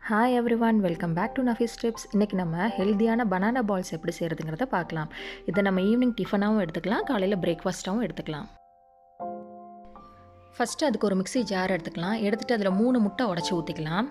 hi everyone welcome back to Nafees tips இன்றைக்கி நம்ம ஹெல்த்தியான பனானா பால்ஸ் எப்படி செய்கிறதுங்கிறத பார்க்கலாம் இதை நம்ம ஈவினிங் டிஃபனாகவும் எடுத்துக்கலாம் காலையில் பிரேக்ஃபாஸ்ட்டாகவும் எடுத்துக்கலாம் ஃபஸ்ட்டு அதுக்கு ஒரு மிக்ஸி ஜார் எடுத்துக்கலாம் எடுத்துகிட்டு அதில் மூணு முட்டை உடச்சி ஊற்றிக்கலாம்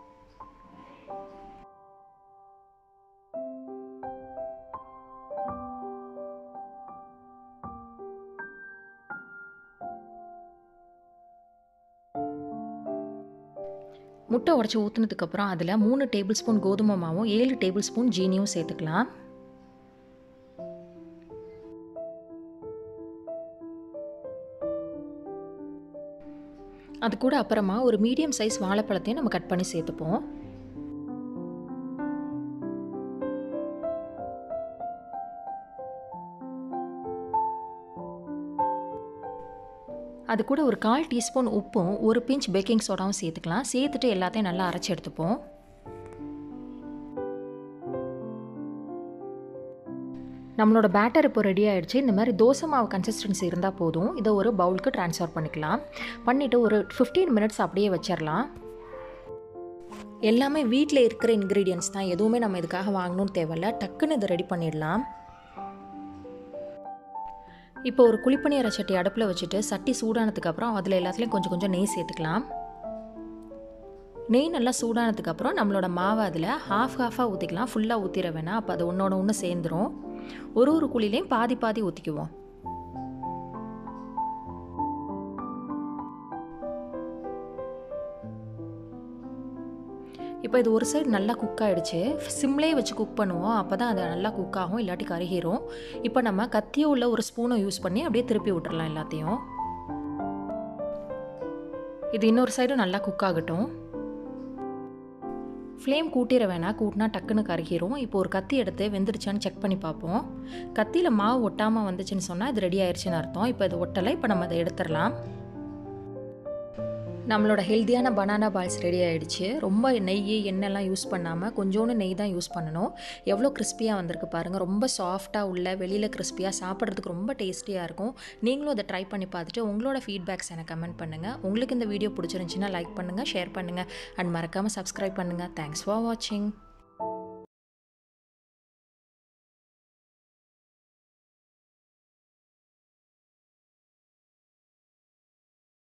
முட்டை உடச்சி ஊற்றுனதுக்கப்புறம் அதில் மூணு டேபிள் ஸ்பூன் கோதுமை மாவும் ஏழு டேபிள் ஸ்பூன் ஜீனியும் சேர்த்துக்கலாம் அது கூட அப்புறமா ஒரு மீடியம் சைஸ் வாழைப்பழத்தையும் நம்ம கட் பண்ணி சேர்த்துப்போம் அது கூட ஒரு கால் டீஸ்பூன் உப்பும் ஒரு பிஞ்ச் பேக்கிங் சோடாவும் சேர்த்துக்கலாம் சேர்த்துட்டு எல்லாத்தையும் நல்லா அரைச்சி எடுத்துப்போம் நம்மளோட பேட்டர் இப்போ ரெடி ஆகிடுச்சு இந்த மாதிரி தோசை மாவு கன்சிஸ்டன்சி இருந்தால் போதும் இதை ஒரு பவுலுக்கு ட்ரான்ஸ்ஃபர் பண்ணிக்கலாம் பண்ணிவிட்டு ஒரு ஃபிஃப்டீன் மினிட்ஸ் அப்படியே வச்சிடலாம் எல்லாமே வீட்டில் இருக்கிற இன்க்ரீடியன்ஸ் தான் எதுவுமே நம்ம இதுக்காக வாங்கணும்னு தேவையில்ல டக்குன்னு இதை ரெடி பண்ணிடலாம் இப்போ ஒரு குழிப்பணியார சட்டி அடுப்பில் வச்சுட்டு சட்டி சூடானதுக்கப்புறம் அதில் எல்லாத்துலேயும் கொஞ்சம் கொஞ்சம் நெய் சேர்த்துக்கலாம் நெய் நல்லா சூடானதுக்கப்புறம் நம்மளோட மாவை அதில் ஹாஃப் ஹாஃபாக ஊற்றிக்கலாம் ஃபுல்லாக ஊற்றிட வேணாம் அப்போ அது ஒன்றோட ஒன்று சேர்ந்துடும் ஒரு ஒரு குழிலையும் பாதி பாதி ஊற்றிக்குவோம் இப்போ இது ஒரு சைடு நல்லா குக் ஆகிடுச்சு சிம்லேயே வச்சு குக் பண்ணுவோம் அப்போ தான் அது நல்லா குக் ஆகும் இல்லாட்டி கருகிரும் இப்போ நம்ம கத்தியோ உள்ள ஒரு ஸ்பூனை யூஸ் பண்ணி அப்படியே திருப்பி விட்டுறலாம் எல்லாத்தையும் இது இன்னொரு சைடும் நல்லா குக் ஆகட்டும் ஃப்ளேம் கூட்டிட வேணாம் கூட்டினா டக்குன்னு கருகிரும் இப்போ ஒரு கத்தி எடுத்து வெந்துருச்சான்னு செக் பண்ணி பார்ப்போம் கத்தியில் மாவு ஒட்டாமல் வந்துச்சுன்னு சொன்னால் இது ரெடி ஆயிடுச்சுன்னு அர்த்தம் இப்போ இது ஒட்டலை இப்போ நம்ம அதை எடுத்துடலாம் நம்மளோட ஹெல்த்தியான பனானா பால்ஸ் ரெடி ஆகிடுச்சு ரொம்ப நெய் எண்ணெய்லாம் யூஸ் பண்ணாமல் கொஞ்சோண்டு நெய் தான் யூஸ் பண்ணணும் எவ்வளோ கிறிஸ்பியாக வந்திருக்கு பாருங்கள் ரொம்ப சாஃப்டாக உள்ள வெளியில் கிறிஸ்பியாக சாப்பிட்றதுக்கு ரொம்ப டேஸ்டியாக இருக்கும் நீங்களும் அதை ட்ரை பண்ணி பார்த்துட்டு உங்களோட ஃபீட்பேக்ஸ் எனக்கு கமெண்ட் பண்ணுங்கள் உங்களுக்கு இந்த வீடியோ பிடிச்சிருந்துச்சின்னா லைக் பண்ணுங்கள் ஷேர் பண்ணுங்கள் அண்ட் மறக்காமல் சப்ஸ்கிரைப் பண்ணுங்கள் தேங்க்ஸ் ஃபார் வாட்சிங்